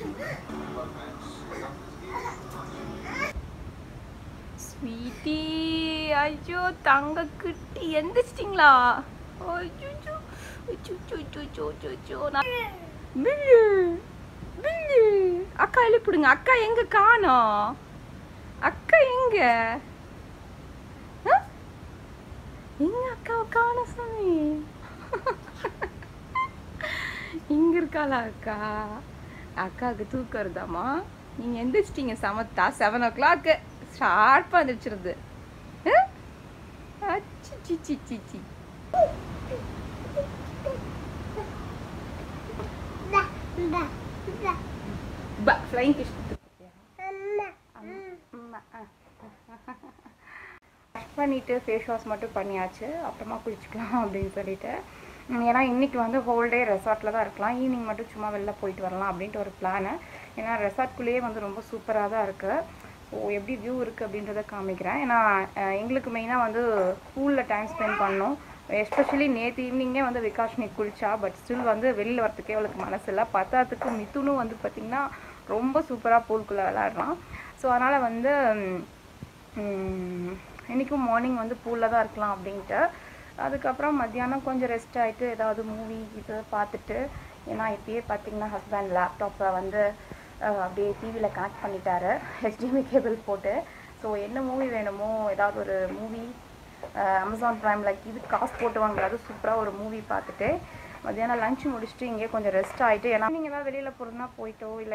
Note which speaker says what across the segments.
Speaker 1: Sweetie ஐயோ தங்க குட்டி எந்திரிச்சிட்டிங்களா ஐயோ பில்லு பில்லு அக்கா எழுப்பிடுங்க அக்கா எங்க காணோம் அக்கா எங்க ஆ? எங்க அக்காவை காணோம் சாமி இங்க இருக்காளா அக்கா அக்காவுக்கு தூக்கம் வருதாம்மா நீங்க எந்திரிச்சிட்டீங்க சமத்தா செவன் ஓ கிளாக்கு ஷார்ப்பாக எந்திரிச்சிருது ஆ? அச்சி சி சி சி சி பா ஃப்ளைங் கிஷ் வாஷ் பண்ணிவிட்டு ஃபேஸ் வாஷ் மட்டும் பண்ணியாச்சு அப்புறமா குளிச்சுக்கலாம் அப்படின்னு சொல்லிட்டு உம், ஏன்னா இன்னைக்கு வந்து ஹோல் டே ரெசார்ட்டில் தான் இருக்கலாம் ஈவினிங் மட்டும் சும்மா வெளில போயிட்டு வரலாம் அப்படின்ட்டு ஒரு பிளானு ஏன்னா ரெசார்ட்குள்ளேயே வந்து ரொம்ப சூப்பராக தான் இருக்குது ஸோ எப்படி வியூ இருக்குது அப்படின்றத காமிக்கிறேன் ஏன்னா அஹ், எங்களுக்கு மெயினாக வந்து பூலில் டைம் ஸ்பெண்ட் பண்ணோம் எஸ்பெஷலி நேற்று ஈவினிங்கே வந்து விகாஷினி குளிச்சா பட் ஸ்டில் வந்து வெளியில் வரத்துக்கே அவளுக்கு மனசு இல்லை பத்தாத்துக்கு மிதுனும் வந்து பார்த்திங்கன்னா ரொம்ப சூப்பராக பூல்குள்ளே விளாட்றான் ஸோ அதனால் வந்து உம், இன்னைக்கும் மார்னிங் வந்து பூலில் தான் இருக்கலாம் அப்படின்ட்டு அதுக்கப்புறம் மத்தியானம் கொஞ்சம் ரெஸ்ட் ஆகிட்டு ஏதாவது மூவி இது பார்த்துட்டு ஏன்னா இப்பயே பார்த்தீங்கன்னா ஹஸ்பண்ட் லேப்டாப்பை வந்து அஹ், அப்படியே டிவியில் கனெக்ட் பண்ணிட்டாரு ஹெச்டிஎம்ஐ கேபிள் போட்டு ஸோ என்ன மூவி வேணுமோ ஏதாவது ஒரு மூவி அமேசான் ப்ரைம் லைக் இது காசு போட்டு வாங்குறது சூப்பராக ஒரு மூவி பார்த்துட்டு மத்தியானம் லஞ்ச் முடிச்சுட்டு இங்கே கொஞ்சம் ரெஸ்ட் ஆகிட்டு ஏன்னா நீங்கள் ஏதாவது வெளியில் போகிறதுனா போயிட்டோ இல்லை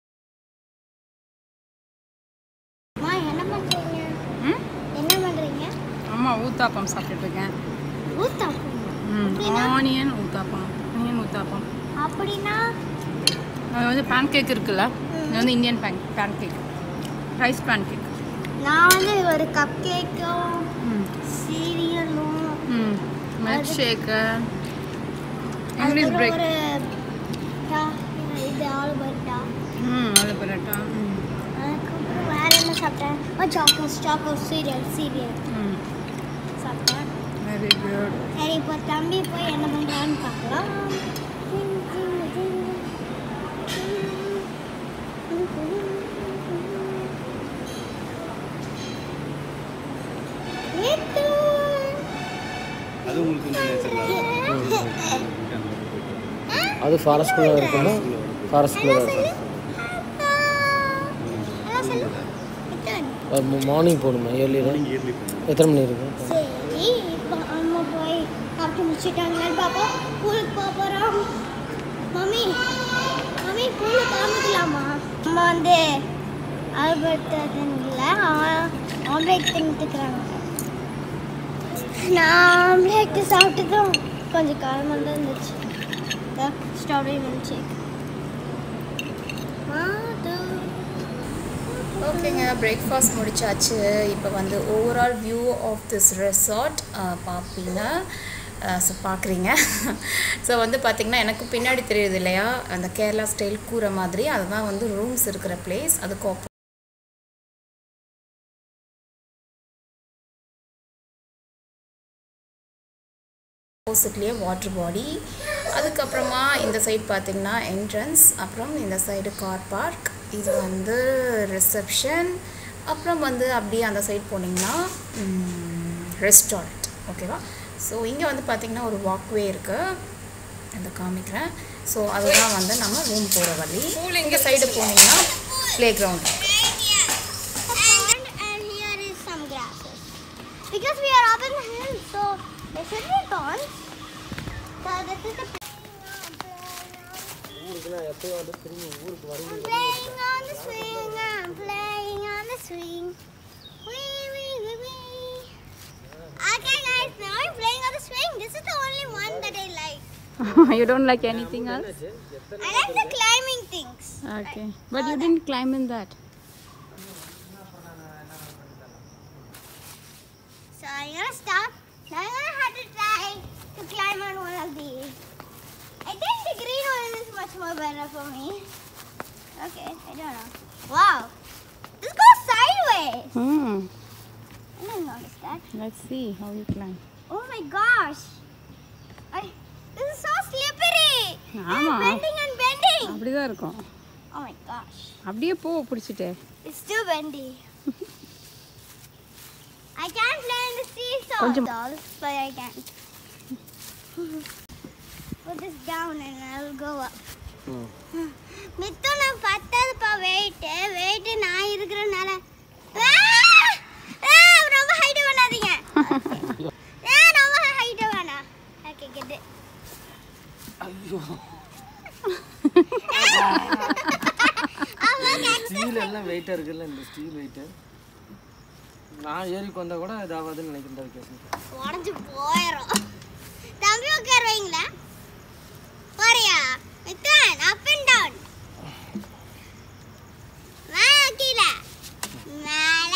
Speaker 2: அம்மா என்ன பண்றீங்க
Speaker 1: ம்
Speaker 2: என்ன பண்றீங்க
Speaker 1: அம்மா ஊத்தாப்பம் சாப்பிட்டுருக்கேன்
Speaker 2: ஊத்தாப்பம்
Speaker 1: ஆனியன் ஊத்தாப்பம் ஆனியன் ஊத்தாப்பம்
Speaker 2: அப்படின்னா
Speaker 1: அது வந்து பேன் கேக் இருக்குல்ல இது வந்து Indian pan pancake rice pancake
Speaker 2: நான் வந்து ஒரு கப் கேக்கும்
Speaker 1: ம்
Speaker 2: சீரியலும்
Speaker 1: ம் மில்க் ஷேக்கு இங்கிலீஷ் பிரேக்
Speaker 2: ஒரு டா- இது ஆலு பரோட்டா
Speaker 1: ம் அது பரோட்டா ம்
Speaker 2: அதுக்கப்புறம் வேற என்ன சாப்பிட்டேன் சாக்கோஸ் சாக்கோஸ் சீரியல் சீரியல்
Speaker 1: ம்
Speaker 2: சாப்பிட்டேன்
Speaker 1: வெரி குட்
Speaker 2: சரி இப்போ தம்பி போய் என்ன பண்ணுறான்னு பார்க்கலாம்
Speaker 3: அது உங்களுக்கு கொஞ்சம் நேச்சுரலாக
Speaker 4: அது ஃபாரஸ்ட்குள்ளே இருக்குமா ஃபாரஸ்ட்குள்ளே தான் இருக்கும் மார்னிங் போகணுமா ஏர்லியாக
Speaker 3: நீங்கள் இயர்லி பண்ணுங்க
Speaker 4: எத்தனை மணி இருக்கும்
Speaker 2: சரி இப்போ அம்மா போய் சாப்பிட்டு முடிச்சிட்டாங்களான்னு பார்ப்போம் ஸ்கூலுக்கு போக போகிறோம் மம்மி மம்மி ஸ்கூலுக்கு காமிக்கலாமா அம்மா வந்து ஆல்பர்ட் இல்லை ஆம்லேட் தின்னுட்டுக்கிறாங்க நான் ஆம்லேட் சாப்பிட்டதும் கொஞ்சம் காரமாக தான் இருந்துச்சு ஸ்ட்ராபெரி மில்க் ஷேக்
Speaker 1: ஓகேங்க பிரேக்ஃபாஸ்ட் முடிச்சாச்சு இப்போ வந்து overall view of this resort பார்ப்பீங்க ஸோ பார்க்குறீங்க ஸோ வந்து பார்த்திங்கன்னா எனக்கு பின்னாடி தெரியுது இல்லையா அந்த கேரளா ஸ்டைல் கூரை மாதிரி அதுதான் வந்து ரூம்ஸ் இருக்கிற பிளேஸ் அதுக்கு opposite ஆப்போசிட்லேயே வாட்டர் பாடி அதுக்கப்புறமா இந்த சைடு பார்த்தீங்கன்னா என்ட்ரன்ஸ் அப்புறம் இந்த சைடு கார் பார்க் இது வந்து ரிசப்ஷன் அப்புறம் வந்து அப்படியே அந்த சைடு போனீங்கன்னா ரெஸ்டாரண்ட் ஓகேவா ஸோ இங்கே வந்து பார்த்தீங்கன்னா ஒரு வாக்வே இருக்குது அதை காமிக்கிறேன் ஸோ அதுதான் வந்து நம்ம ரூம் போகிற வழி இங்கே சைடு போனீங்கன்னா playground
Speaker 2: And here is some grasses. Because we are up in the hills, so there should be ponds. So this is the
Speaker 4: ஊருக்குன்னா எப்போ வந்து திரும்பி ஊருக்கு வருது
Speaker 2: playing on the swing. I'm playing on the swing. Wee wee wee wee. Okay, guys, now I'm playing on the swing. This is the only one that I like.
Speaker 1: You don't like anything else
Speaker 2: I like the climbing things.
Speaker 1: Okay but you didn't climb in that
Speaker 2: So I'm gonna stop. Now I'm gonna have to try to climb on one of these. I think the green one is much more better for me. Okay, I don't know. Wow, this goes sideways.
Speaker 1: Hmm.
Speaker 2: I didn't notice that.
Speaker 1: Let's see how you climb.
Speaker 2: Oh my gosh. I, this is so slippery.
Speaker 1: ஆமா.
Speaker 2: It's bending and bending.
Speaker 1: அப்படிதான் இருக்கும்
Speaker 2: Oh my gosh.
Speaker 1: அப்படியே போ பிடிச்சிட்டு
Speaker 2: It's too windy. I can't play in the seesaw
Speaker 1: கொஞ்சம்-
Speaker 2: dolls, but I can't. Put this down and I'll go up.
Speaker 4: ம்
Speaker 2: மித்து நான் பத்தாதுப்பா wait wait நான் இருக்கிறனால ரொம்ப ஹைட் பண்ணாதீங்க ஆ, ரொம்ப ஹைட் வேணாம் ஓகே கெட்
Speaker 4: ஐயோ
Speaker 2: அவங்க
Speaker 4: ஸ்டீல் எல்லாம் வெயிட்டாக இருக்குல்ல இந்த ஸ்டீல் வெயிட்டு நான் ஏறிக்கு வந்தால் கூட இதாகாதுன்னு நினைக்கிறேன் கேஸ்
Speaker 2: உடஞ்சு போயிடும் தம்பி உட்கார வைங்களா போறியா மித்தன் அப் அண்ட் டவுன் மேல கீழே மேல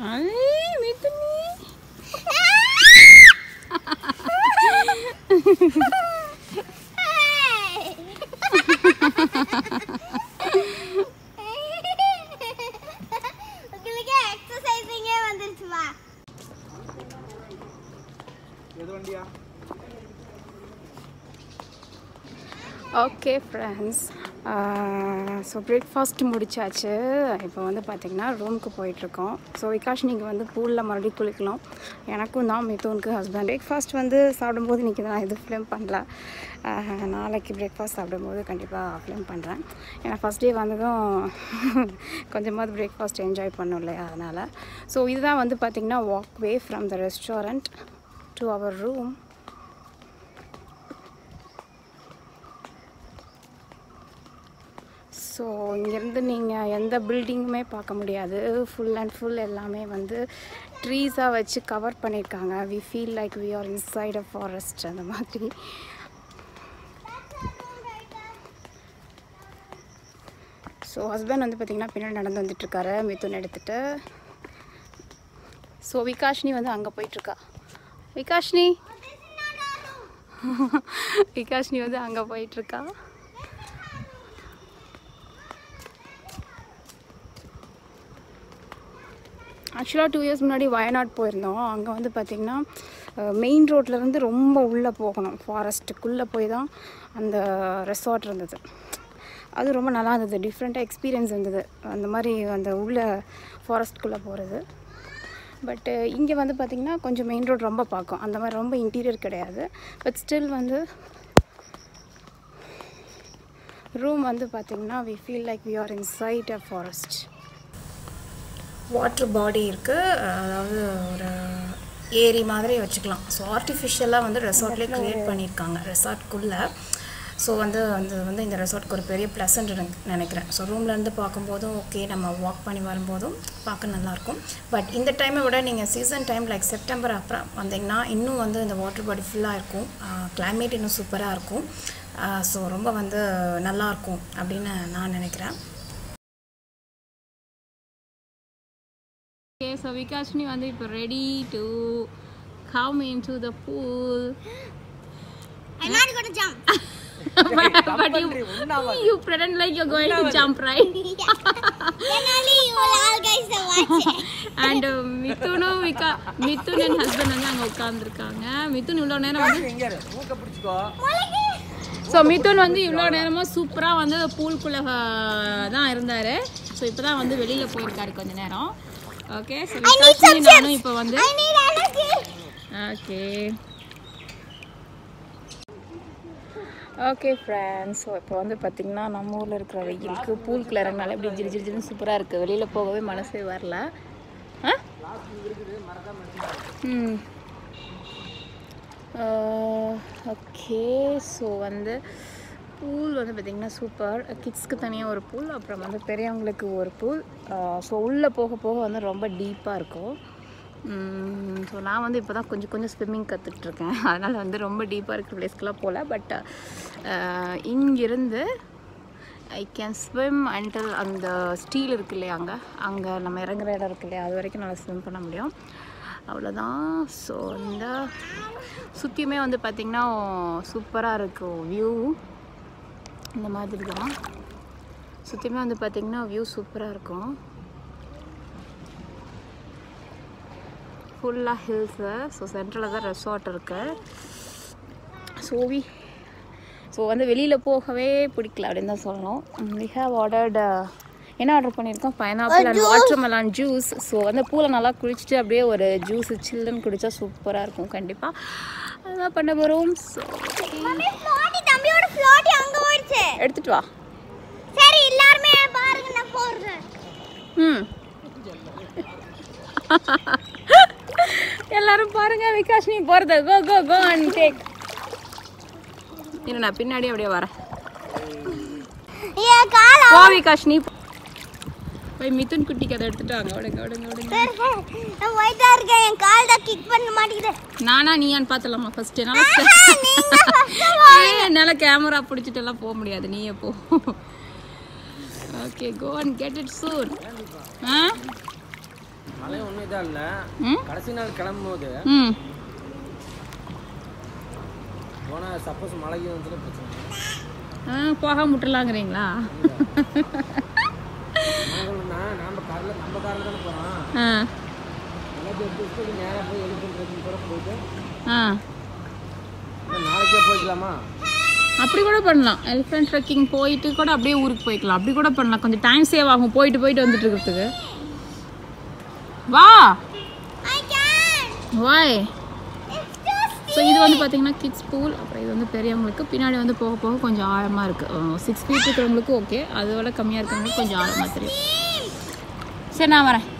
Speaker 2: உங்களுக்கு எக்ஸசைசிங்கே வந்துருச்சுமா
Speaker 3: எது வண்டியா
Speaker 1: ஓகே ஃப்ரெண்ட்ஸ் ஸோ பிரேக்ஃபாஸ்ட் முடிச்சாச்சு இப்போ வந்து பார்த்திங்கன்னா ரூமுக்கு போயிட்டுருக்கோம் ஸோ விகாஷ் நீங்கள் வந்து பூலில் மறுபடியும் குளிக்கலாம் எனக்கும் தான் மித்தோனுக்கு ஹஸ்பண்ட் பிரேக்ஃபாஸ்ட் வந்து சாப்பிடும்போது இன்றைக்கி நான் எதுவும் ஃபிலிம் பண்ணல ஆஹ், நாளைக்கு பிரேக்ஃபாஸ்ட் சாப்பிடும்போது கண்டிப்பாக ஃபிலிம் பண்ணுறேன் ஏன்னா ஃபஸ்ட் டே வந்ததும் கொஞ்சமாவது பிரேக்ஃபாஸ்ட் என்ஜாய் பண்ணும் இல்லையா அதனால் ஸோ இதுதான் வந்து பார்த்திங்கன்னா walkway from the restaurant to our room so இங்கேருந்து நீங்கள் எந்த பில்டிங்குமே பார்க்க முடியாது ஃபுல் அண்ட் ஃபுல் எல்லாமே வந்து ட்ரீஸாக வச்சு கவர் பண்ணியிருக்காங்க we feel like we are inside a forest அந்த மாதிரி ஸோ ஹஸ்பண்ட் வந்து பார்த்திங்கன்னா பின்னாடி நடந்து வந்துட்டுருக்காரு மிதுன் எடுத்துகிட்டு ஸோ விகாஷ்னி வந்து அங்கே போயிட்டுருக்கா விகாஷ்னி விகாஷ்னி வந்து அங்கே போயிட்டுருக்கா ஆக்சுவலாக டூ இயர்ஸ் முன்னாடி வயநாடு போயிருந்தோம் அங்கே வந்து பார்த்திங்கன்னா மெயின் ரோட்லேருந்து ரொம்ப உள்ளே போகணும் ஃபாரஸ்ட்டுக்குள்ளே போய் தான் அந்த ரெசார்ட் இருந்தது அது ரொம்ப நல்லா இருந்தது டிஃப்ரெண்ட்டாக எக்ஸ்பீரியன்ஸ் இருந்தது அந்த மாதிரி அந்த உள்ள ஃபாரஸ்ட்குள்ளே போகிறது பட்டு இங்கே வந்து பார்த்திங்கன்னா கொஞ்சம் மெயின் ரோட் ரொம்ப பார்க்கும் அந்த மாதிரி ரொம்ப இன்டீரியர் கிடையாது பட் ஸ்டில் வந்து ரூம் வந்து பார்த்திங்கன்னா we feel like we are inside a forest water body இருக்குது அதாவது ஒரு ஏரி மாதிரி வச்சுக்கலாம் ஸோ ஆர்டிஃபிஷியலாக வந்து ரெசார்ட்லேயே க்ரியேட் பண்ணியிருக்காங்க ரெசார்ட்குள்ளே ஸோ வந்து அந்த வந்து இந்த ரெசார்ட்க்கு ஒரு பெரிய ப்ளசன்ட் நினைக்கிறேன் ஸோ ரூம்லேருந்து பார்க்கும்போதும் ஓகே நம்ம வாக் பண்ணி வரும்போதும் பார்க்க நல்லாயிருக்கும் பட் இந்த டைமை விட நீங்கள் சீசன் டைம் லைக் செப்டம்பர் அப்புறம் வந்தீங்கன்னா இன்னும் வந்து இந்த வாட்டர் பாடி ஃபுல்லாக இருக்கும் கிளைமேட் இன்னும் சூப்பராக இருக்கும் ஸோ ரொம்ப வந்து நல்லாயிருக்கும் அப்படின்னு நான் நினைக்கிறேன் ஓகே ஸோ விகாஷ்னி வந்து இப்போ ready to come into the pool
Speaker 2: I'm not gonna jump.
Speaker 1: but, but you, you pretend like you're going to jump right
Speaker 2: Then only you will all guys are watching.
Speaker 1: and uh, மிதுனும் விகா மிதுன் என் husband வந்து அங்கே உட்காந்துருக்காங்க மிதுன் இவ்வளோ நேரம் வந்து
Speaker 4: எங்கே மூக்க பிடிச்சிக்கோ
Speaker 1: ஸோ மிதுன் வந்து இவ்வளோ நேரமாக சூப்பராக வந்து பூல்குள்ளே தான் இருந்தார் ஸோ இப்போ தான் வந்து வெளியில் போயிருக்காரு கொஞ்ச நேரம் ஓகே ஸோ விகாஷ்னி நானும் இப்போ வந்து
Speaker 2: I need energy.
Speaker 1: Okay okay friends so இப்போ வந்து பார்த்திங்கன்னா நம்ம ஊரில் இருக்கிற வெயிலுக்கு பூல்குள்ள இறங்கினாலே இப்படி ஜிரி ஜிரி ஜிரின்னு சூப்பராக இருக்குது வெளியில் போகவே மனசே வரல ஆ ம் ஓகே ஸோ வந்து பூல் வந்து பார்த்திங்கன்னா சூப்பர் கிட்ஸ்க்கு தனியாக ஒரு பூல் அப்புறம் வந்து பெரியவங்களுக்கு ஒரு பூல் ஸோ உள்ளே போக போக வந்து ரொம்ப டீப்பாக இருக்கும் ஸோ நான் வந்து இப்போ தான் கொஞ்சம் கொஞ்சம் ஸ்விம்மிங் கற்றுட்ருக்கேன் அதனால் வந்து ரொம்ப டீப்பாக இருக்கிற பிளேஸ்க்கெலாம் போகல பட் இங்கிருந்து ஐ கேன் ஸ்விம் அண்டில் அந்த ஸ்டீல் இருக்கு இல்லையா அங்கே அங்கே நம்ம இறங்குற இடம் இருக்கு இல்லையா அது வரைக்கும் நல்லா ஸ்விம் பண்ண முடியும் அவ்வளோதான் ஸோ இந்த சுற்றியுமே வந்து பார்த்திங்கன்னா சூப்பராக இருக்கும் வியூ இந்த மாதிரி தான் சுற்றியுமே வந்து பார்த்திங்கன்னா வியூ சூப்பராக இருக்கும் ஃபுல்லாக ஹில்ஸு ஸோ சென்ட்ரலில் தான் ரெசார்ட் இருக்கு ஸோ வி ஸோ வந்து வெளியில் போகவே பிடிக்கல அப்படின்னு தான் சொல்லணும் வி ஹேவ் ஆர்டர்ட் என்ன ஆர்டர் பண்ணியிருக்கோம் pineapple and watermelon juice so வந்து பூவில் நல்லா குளிச்சுட்டு அப்படியே ஒரு ஜூஸ் சில்லுன்னு குடித்தா சூப்பராக இருக்கும் கண்டிப்பாக அதுதான் பண்ண போகிறோம் ஸோ
Speaker 2: மம்மி ஃப்ளோட்டி தம்பியோட ஃப்ளோட்டி அங்க போயிடுச்சு
Speaker 1: எடுத்துகிட்டு வா
Speaker 2: சரி எல்லாருமே பாருங்க நான் போடுறேன்
Speaker 1: ம் எல்லாரும் பாருங்க விகாஷ் நீ போகிறத கோ கோ கோ அண்ட் டேக் இரு நான் பின்னாடி அப்படியே வரேன்
Speaker 2: ஏன் கால்
Speaker 1: போ விகாஷ் நீ போ. போய் மிதுன் குட்டிக்கு அதை எடுத்துட்டு வாங்க ஓடுங்க ஓடுங்க ஓடுங்க
Speaker 2: நான் ஒயிட்டா இருக்கேன் என் கால் தான் கிக் பண்ண மாட்டேங்குது
Speaker 1: நானா நீயான்னு பார்த்தலாமா ஃபர்ஸ்ட் என்னால்
Speaker 2: நீங்க first
Speaker 1: என்னால் கேமரா பிடிச்சிட்டு எல்லாம் போக முடியாது நீயே போ okay go and get it soon ஆ
Speaker 4: மழை ஒன்றும் இதாக இல்லை
Speaker 1: ம்
Speaker 4: கடைசி நாள் கிளம்பும் போது
Speaker 1: ம்
Speaker 4: போனால் சப்போஸ் மழைக்கு வந்து பிரச்சனை இல்லை.
Speaker 1: ஆ போக முட்டலாங்கிறீங்களா
Speaker 4: நாங்கள்னா நம்ம காரில் நம்ம காரில் தானே போகிறோம்
Speaker 1: ஆ
Speaker 4: எனக்கு எடுத்து நேராக போய் எழுதி கூட போயிட்டு
Speaker 1: ஆ
Speaker 4: இல்ல நாளைக்கே போய்க்கலாமா
Speaker 1: அப்படி கூட பண்ணலாம் எலிஃபென்ட் ட்ரெக்கிங் போயிட்டு கூட அப்படியே ஊருக்கு போய்க்கலாம் அப்படி கூட பண்ணலாம் கொஞ்சம் டைம் சேவ் ஆகும் போயிட்டு போயிட்டு வந்துட்டு இருக்கிறதுக்கு வா
Speaker 2: I can.
Speaker 1: Why
Speaker 2: It's just
Speaker 1: so இது வந்து பார்த்தீங்கன்னா கிட்ஸ் பூல் அப்புறம் இது வந்து பெரியவங்களுக்கு பின்னாடி வந்து போக போக கொஞ்சம் ஆழமாக இருக்குது சிக்ஸ் ஃபீட் இருக்கிறவங்களுக்கு ஓகே அதை விட கம்மியாக இருக்கிறவங்களுக்கு கொஞ்சம் ஆழமாக தெரியும் சரி நான் வரேன்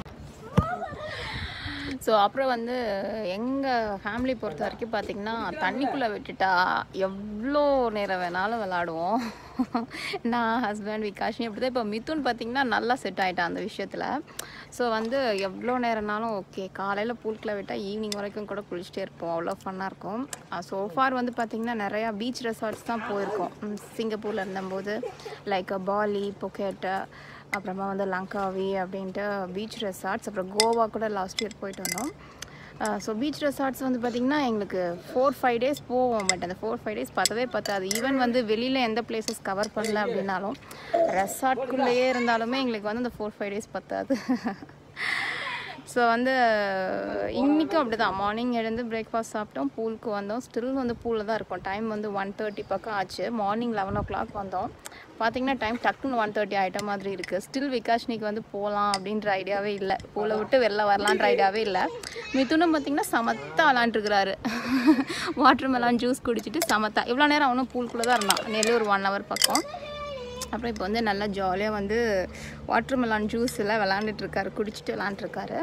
Speaker 1: ஸோ அப்புறம் வந்து எங்கள் ஃபேமிலி பொறுத்த வரைக்கும் பார்த்திங்கன்னா தண்ணிக்குள்ளே விட்டுட்டா எவ்வளோ நேரம் வேணாலும் விளாடுவோம் நான் ஹஸ்பண்ட் விகாஷினி அப்படி தான் இப்போ மிதுன் பார்த்திங்கன்னா நல்லா செட் ஆகிட்டான் அந்த விஷயத்தில் ஸோ வந்து எவ்வளோ நேரம்னாலும் ஓகே காலையில் பூல்குள்ளே விட்டால் ஈவினிங் வரைக்கும் கூட குளிச்சுட்டே இருப்போம் அவ்வளோ ஃபன்னாக இருக்கும் ஸோ ஃபார் வந்து பார்த்திங்கன்னா நிறையா பீச் ரெசார்ட்ஸ் தான் போயிருக்கோம் ம், சிங்கப்பூரில் இருந்தபோது லைக் பாலி புக்கெட்டு அப்புறமா வந்து லங்காவி அப்படின்ட்டு பீச் ரெசார்ட்ஸ் அப்புறம் கோவா கூட லாஸ்ட் இயர் போயிட்டு வந்தோம் ஸோ பீச் ரெசார்ட்ஸ் வந்து பார்த்திங்கன்னா எங்களுக்கு ஃபோர் ஃபைவ் டேஸ் போவோம் பட் அந்த ஃபோர் ஃபைவ் டேஸ் பத்தவே பத்தாது ஈவன் வந்து வெளியில் எந்த பிளேசஸ் கவர் பண்ணல அப்படின்னாலும் ரெசார்ட்குள்ளேயே இருந்தாலுமே எங்களுக்கு வந்து அந்த ஃபோர் ஃபைவ் டேஸ் பத்தாது ஸோ வந்து இன்றைக்கும் அப்படி தான் மார்னிங் எழுந்து பிரேக்ஃபாஸ்ட் சாப்பிட்டோம் பூலுக்கு வந்தோம் ஸ்டில் வந்து பூலில் தான் இருக்கோம் டைம் வந்து ஒன் தேர்ட்டி பக்கம் ஆச்சு மார்னிங் லெவன் ஓ கிளாக் வந்தோம் பார்த்தீங்கன்னா டைம் டக்குன்னு ஒன் தேர்ட்டி ஆகிட்ட மாதிரி இருக்குது ஸ்டில் விகாஷ்னிக்கு வந்து போகலாம் அப்படின்ற ஐடியாவே இல்லை பூலை விட்டு வெளில வரலான்ற ஐடியாவே இல்லை மிதுனும் பார்த்தீங்கன்னா சமத்தா விளாண்டுருக்கிறாரு வாட்டர் மெலான் ஜூஸ் குடிச்சிட்டு சமத்தா இவ்வளோ நேரம் அவனும் பூலுக்குள்ளே தான் இருந்தான் நெல்லு ஒரு ஒன் ஹவர் பக்கம் அப்புறம் இப்போ வந்து நல்லா ஜாலியாக வந்து வாட்டர் மெலான் ஜூஸ் எல்லாம் விளாண்டுட்டு இருக்காரு குடிச்சிட்டு விளாண்டுருக்காரு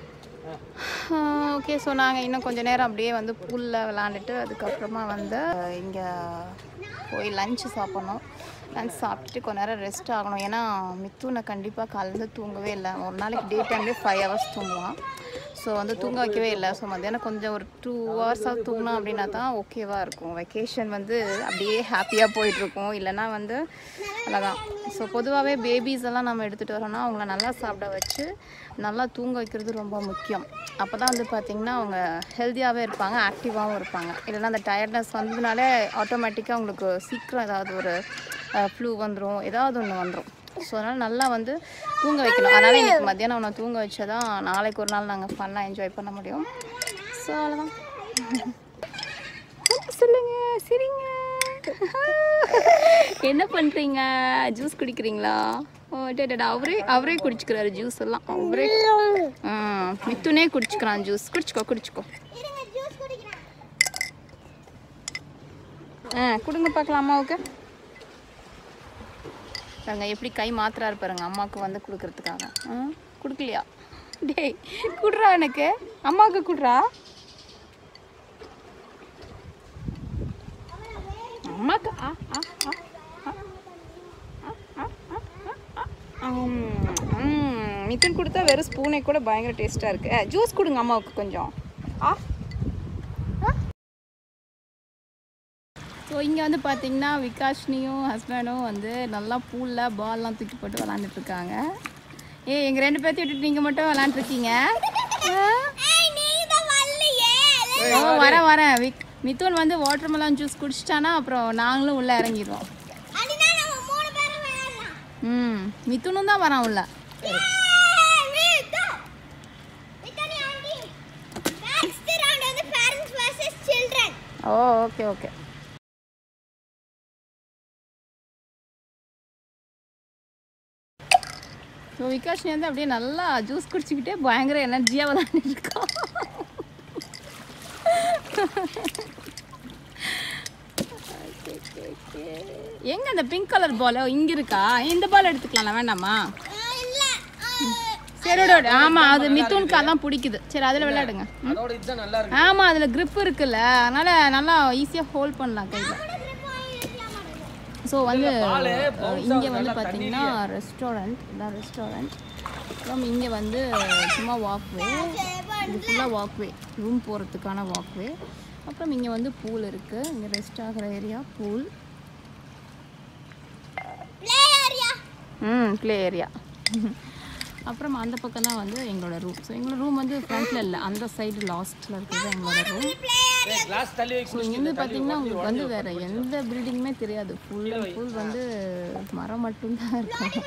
Speaker 1: ஓகே ஸோ நாங்கள் இன்னும் கொஞ்சம் நேரம் அப்படியே வந்து பூலில் விளாண்டுட்டு அதுக்கப்புறமா வந்து இங்கே போய் லஞ்சு சாப்பிட்ணும் லஞ்ச் சாப்பிட்டுட்டு கொஞ்ச நேரம் ரெஸ்ட் ஆகணும் ஏன்னா மித்துனை கண்டிப்பாக காலையில் தூங்கவே இல்லை ஒரு நாளைக்கு டே டைம்லேயே ஃபைவ் ஹவர்ஸ் தூங்குவான் ஸோ வந்து தூங்க வைக்கவே இல்லை ஸோ மத்தியானம் கொஞ்சம் ஒரு டூ ஹவர்ஸாக தூங்கினா அப்படின்னா தான் ஓகேவாக இருக்கும் வெக்கேஷன் வந்து அப்படியே ஹாப்பியாக போயிட்டுருக்கும் இல்லைன்னா வந்து அவ்வளோதான் ஸோ பொதுவாகவே பேபிஸ் எல்லாம் நம்ம எடுத்துகிட்டு வரோம்னா அவங்கள நல்லா சாப்பிட வச்சு நல்லா தூங்க வைக்கிறது ரொம்ப முக்கியம் அப்போ தான் வந்து பார்த்திங்கன்னா அவங்க ஹெல்த்தியாகவே இருப்பாங்க ஆக்டிவாகவும் இருப்பாங்க இல்லைன்னா அந்த டயர்ட்னஸ் வந்ததுனாலே ஆட்டோமேட்டிக்காக அவங்களுக்கு சீக்கிரம் ஏதாவது ஒரு ஃப்ளூ வந்துடும் ஏதாவது ஒன்று வந்துடும் ஸோ அதனால் நல்லா வந்து தூங்க வைக்கணும் அதனால் இன்னைக்கு மத்தியானம் அவனை தூங்க வச்சாதான் நாளைக்கு ஒரு நாள் நாங்கள் ஃபன்னாக என்ஜாய் பண்ண முடியும் ஸோ அவ்வளோதான் சொல்லுங்க சரிங்க என்ன பண்ணுறீங்க ஜூஸ் குடிக்கிறீங்களா ஓ டேடா அவரே அவரே குடிச்சுக்கிறாரு ஜூஸ் எல்லாம் அவரே ஆ மித்துனே குடிச்சுக்கிறான் ஜூஸ் குடிச்சுக்கோ குடிச்சுக்கோ
Speaker 2: இருங்க ஜூஸ் குடிக்கிறேன்
Speaker 1: ஆ கொடுங்க பார்க்கலாம் அம்மாவுக்கு பாருங்க எப்படி கை மாத்துறாரு பாருங்க அம்மாவுக்கு வந்து கொடுக்கறதுக்காக ஆ கொடுக்கலையா டேய் குடுறா எனக்கு அம்மாவுக்கு குடுறா அம்மாக்கு ஆ ஆ ஆ ஆ. ஆ, ஆ, ஆ, ஆ, ஆ. உம், உம். மிதுன் கொடுத்தா வெறும் ஸ்பூனே கூட பயங்கர டேஸ்ட்டாக இருக்கு ஜூஸ் கொடுங்க அம்மாவுக்கு கொஞ்சம் ஆ ஸோ இங்கே வந்து பார்த்தீங்கன்னா விகாஷ்னியும் ஹஸ்பண்டும் வந்து நல்லா பூலில் பால்லாம் தூக்கி போட்டு விளாண்டுட்டு இருக்காங்க ஏ எங்கள் ரெண்டு பேர்த்தையும் விட்டுட்டு நீங்கள் மட்டும் விளாண்டுருக்கீங்க
Speaker 2: ஏய் நீங்க தான் வரலையே
Speaker 1: ஓ வரேன் வரேன் விக் மிதுன் வந்து வாட்டர் மெலான் ஜூஸ் குடிச்சிட்டானா அப்புறம் நாங்களும் உள்ளே இறங்கிடுவோம்
Speaker 2: அப்படின்னா நம்ம மூணு பேரும் விளையாடலாம்
Speaker 1: ம் மிதுனும் தான் வரான் உள்ள
Speaker 2: ஏய், மீதா. மித்தானி ஆண்டி. Next round வந்து parents versus children.
Speaker 1: Oh okay okay so Vikashini வந்து அப்படியே நல்லா ஜூஸ் குடிச்சிக்கிட்டே பயங்கர எனர்ஜியாக விளாண்டுட்டு இருக்கோம் எங்க அந்த பிங்க் கலர் பால் இங்க இருக்கா இந்த பால் எடுத்துக்கலாம் வேண்டாமா சரி விடு, விடு. ஆமா அது மிதுனுக்கு அதான் பிடிக்குது சரி அதுல விளையாடுங்க
Speaker 4: அதோட இதுதான் நல்லா இருக்கு
Speaker 1: ஆமா அதுல grip இருக்குல்ல அதனால நல்லா ஈஸியா ஹோல்ட் பண்ணலாம் கையில ஸோ வந்து
Speaker 4: பாலு
Speaker 1: அஹ், இங்க வந்து பாத்தீங்கன்னா ரெஸ்டாரண்ட் இதான் ரெஸ்டாரண்ட் அப்புறம் இங்க வந்து சும்மா வாக்வே இது ஃபுல்லாக வாக்வே ரூம் போகிறதுக்கான வாக்வே அப்புறம் இங்கே வந்து பூல் இருக்குது இங்கே ரெஸ்ட் ஆகிற ஏரியா பூல் ம் ப்ளே ஏரியா அப்புறம் அந்த பக்கம் தான் வந்து எங்களோட ரூம் ஸோ எங்களோட ரூம் வந்து ஃப்ரண்ட்டில் இல்லை அந்த சைடு லாஸ்ட்டில் இருக்கிறது எங்களோட ரூம்
Speaker 4: கிளாஸ் தள்ளி
Speaker 1: ஸோ இங்கேருந்து பார்த்தீங்கன்னா உங்களுக்கு வந்து வேறு எந்த பில்டிங்குமே தெரியாது ஃபுல் அண்ட் ஃபுல் வந்து மரம் மட்டும்தான் இருக்கும்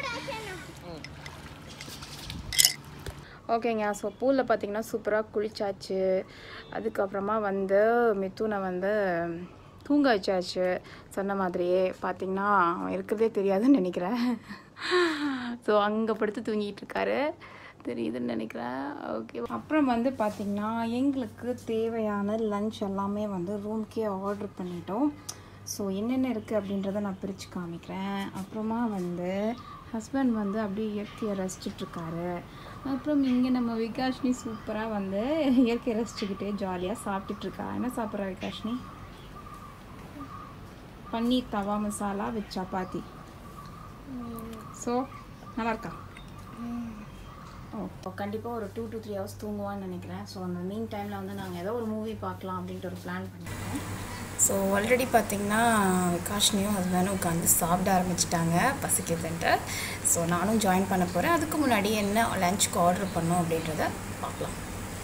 Speaker 1: ஓகேங்க ஸோ பூலில் பார்த்தீங்கன்னா சூப்பராக குளிச்சாச்சு அதுக்கப்புறமா வந்து மிதுனை வந்து தூங்க வச்சாச்சு சொன்ன மாதிரியே பார்த்தீங்கன்னா அவன் இருக்கிறதே தெரியாதுன்னு நினைக்கிறேன் ஸோ அங்கே படுத்து தூங்கிட்டு இருக்காரு தெரியுதுன்னு நினைக்கிறேன் ஓகே அப்புறம் வந்து பார்த்திங்கன்னா எங்களுக்கு தேவையான லஞ்ச் எல்லாமே வந்து ரூம்க்கே ஆர்டர் பண்ணிட்டோம் ஸோ என்னென்ன இருக்குது அப்படின்றத நான் பிரித்து காமிக்கிறேன் அப்புறமா வந்து ஹஸ்பண்ட் வந்து அப்படியே இயற்கையை ரசிச்சிட்ருக்காரு அப்புறம் இங்கே நம்ம விகாஷ்னி சூப்பராக வந்து இயற்கையை ரசிச்சுக்கிட்டே ஜாலியாக சாப்பிட்டுட்ருக்கா என்ன சாப்பிட்றா விகாஷ்னி பன்னீர் தவா மசாலா வித் சப்பாத்தி ஸோ நல்லா இருக்கா ஓ கண்டிப்பாக ஒரு டூ டு த்ரீ ஹவர்ஸ் தூங்குவான்னு நினைக்கிறேன் ஸோ அந்த மீன் டைமில் வந்து நாங்கள் ஏதோ ஒரு மூவி பார்க்கலாம் அப்படின்ட்டு ஒரு பிளான் பண்ணியிருக்கோம் ஸோ ஆல்ரெடி பார்த்தீங்கன்னா விகாஷ்னியும் ஹஸ்பண்டும் உட்காந்து சாப்பிட ஆரம்பிச்சிட்டாங்க பசிக்குதுன்ட்டு ஸோ நானும் ஜாயின் பண்ண போகிறேன் அதுக்கு முன்னாடி என்ன லஞ்சுக்கு ஆர்டர் பண்ணோம் அப்படின்றத பார்க்கலாம்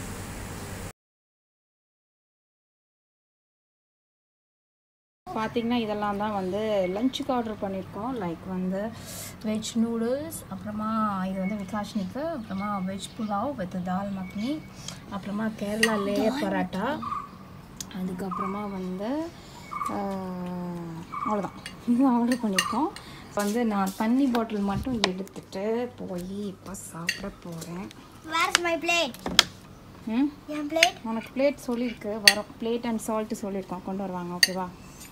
Speaker 1: பார்த்தீங்கன்னா இதெல்லாம் தான் வந்து லஞ்சுக்கு ஆர்டர் பண்ணியிருக்கோம் லைக் வந்து வெஜ் நூடுல்ஸ் அப்புறமா இது வந்து விகாஷ்னிக்கு அப்புறமா வெஜ் புலாவ் வித் தால் மக்னி அப்புறமா கேரளா லேயர் பரோட்டா அதுக்கப்புறமா வந்து ஆஹ், அவ்வளோதான் இது ஆர்டர் பண்ணியிருக்கோம் வந்து நான் தண்ணி பாட்டில் மட்டும் எடுத்துட்டு போய் இப்போ சாப்பிட போகிறேன்
Speaker 2: Where's my plate?
Speaker 1: ம்
Speaker 2: Your plate?
Speaker 1: உனக்கு பிளேட் சொல்லியிருக்கு வரோம் பிளேட் அண்ட் சால்ட்டு சொல்லியிருக்கோம் கொண்டு வருவாங்க ஓகேவா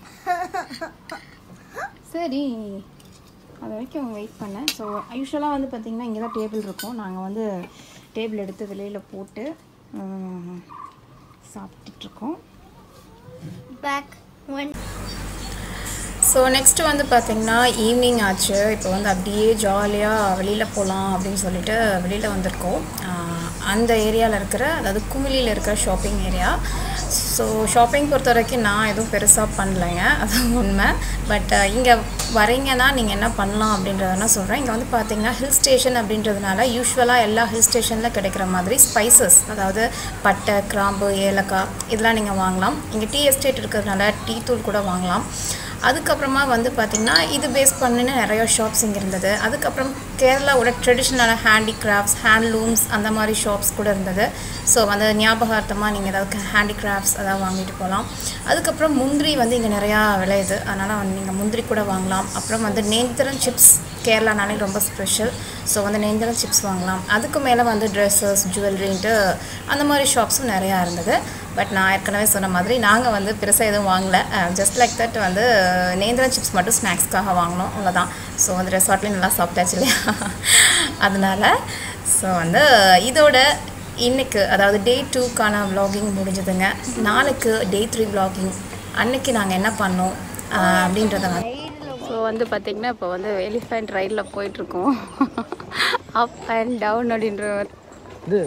Speaker 1: சரி அது வரைக்கும் வெயிட் பண்ணேன் ஸோ யூஸ்வலாக வந்து பார்த்திங்கன்னா இங்கே தான் டேபிள் இருக்கும் நாங்கள் வந்து டேபிள் எடுத்து வெளியில் போட்டு ம், சாப்பிட்டுட்ருக்கோம்
Speaker 2: Back. One.
Speaker 1: ஸோ நெக்ஸ்ட் வந்து பார்த்திங்கன்னா ஈவினிங் ஆச்சு இப்போ வந்து அப்படியே ஜாலியாக வெளியில் போகலாம் அப்படின்னு சொல்லிட்டு வெளியில் வந்திருக்கோம் ஆஹ் அந்த ஏரியாவில் இருக்கிற அதாவது குமிலியில் இருக்கிற ஷாப்பிங் ஏரியா ஸோ ஷாப்பிங் பொறுத்த வரைக்கும் நான் எதுவும் பெருசாக பண்ணலைங்க அது உண்மை பட் இங்கே வரீங்கன்னா நீங்கள் என்ன பண்ணலாம் அப்படின்றத நான் சொல்கிறேன் இங்கே வந்து பார்த்தீங்கன்னா ஹில் ஸ்டேஷன் அப்படின்றதுனால யூஸ்வலாக எல்லா ஹில் ஸ்டேஷனில் கிடைக்கிற மாதிரி ஸ்பைசஸ் அதாவது பட்டை கிராம்பு ஏலக்காய் இதெல்லாம் நீங்கள் வாங்கலாம் இங்கே டீ எஸ்டேட் இருக்கிறதுனால டீ தூள் கூட வாங்கலாம் அதுக்கப்புறமா வந்து பார்த்திங்கன்னா இது பேஸ் பண்ணின நிறைய ஷாப்ஸ் இங்கே இருந்தது அதுக்கப்புறம் கேரளாவோட ட்ரெடிஷ்னலான ஹேண்டிகிராஃப்ட்ஸ் ஹேண்ட்லூம்ஸ் அந்த மாதிரி ஷாப்ஸ் கூட இருந்தது ஸோ வந்து ஞாபகார்த்தமாக நீங்கள் ஏதாவது ஹேண்டிகிராஃப்ட்ஸ் அதாவது வாங்கிட்டு போகலாம் அதுக்கப்புறம் முந்திரி வந்து இங்கே நிறையா விளையுது அதனால் வந்து நீங்கள் முந்திரி கூட வாங்கலாம் அப்புறம் வந்து நேந்திரன் சிப்ஸ் கேரளானாலே ரொம்ப ஸ்பெஷல் ஸோ வந்து நேந்திரன் சிப்ஸ் வாங்கலாம் அதுக்கு மேலே வந்து ட்ரெஸ்ஸஸ் ஜுவல்லரின்ட்டு அந்த மாதிரி ஷாப்ஸும் நிறையா இருந்தது பட் நான் ஏற்கனவே சொன்ன மாதிரி நாங்கள் வந்து பெருசாக எதுவும் வாங்கல ஜஸ்ட் லைக் தட் வந்து நேந்திரன் சிப்ஸ் மட்டும் ஸ்நாக்ஸ்க்காக வாங்கினோம் அவ்வளோதான் ஸோ வந்து ரெசார்ட்லேயும் நல்லா சாப்பிட்டாச்சு இல்லையா அதனால் ஸோ வந்து இதோட இன்னைக்கு அதாவது டே டூக்கான vlogging முடிஞ்சதுங்க நாளைக்கு டே த்ரீ vlogging அன்னைக்கு நாங்கள் என்ன பண்ணோம் ஆஹ் அப்படின்றத வந்து ஸோ வந்து பார்த்திங்கன்னா இப்போ வந்து எலிஃபெண்ட் ரைடில் போயிட்டுருக்கோம் அப் அண்ட் டவுன் அப்படின்ற
Speaker 4: இது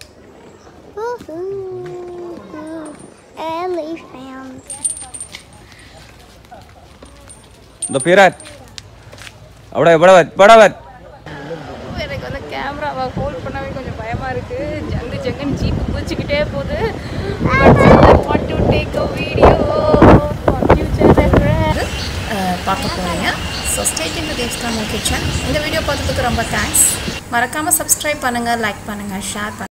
Speaker 2: Elephant.
Speaker 3: இந்த பிராட் அவட படவத் படவத்
Speaker 1: எனக்கு வந்து கேமராவை ஹோல்ட் பண்ணவே கொஞ்சம் பயமாக இருக்குது ஜங்கு ஜங்குன்னு ஜீப்பு குதிச்சுக்கிட்டே போகுது what to take a video பார்க்க போகிறீங்க ஸோ ஸ்டேட் இந்த தேவ்ஸ்கான கிச்சன் இந்த வீடியோ பார்த்ததுக்கு ரொம்ப தேங்க்ஸ் மறக்காமல் சப்ஸ்கிரைப் பண்ணுங்கள் லைக் பண்ணுங்கள் ஷேர் பண்ணுங்கள்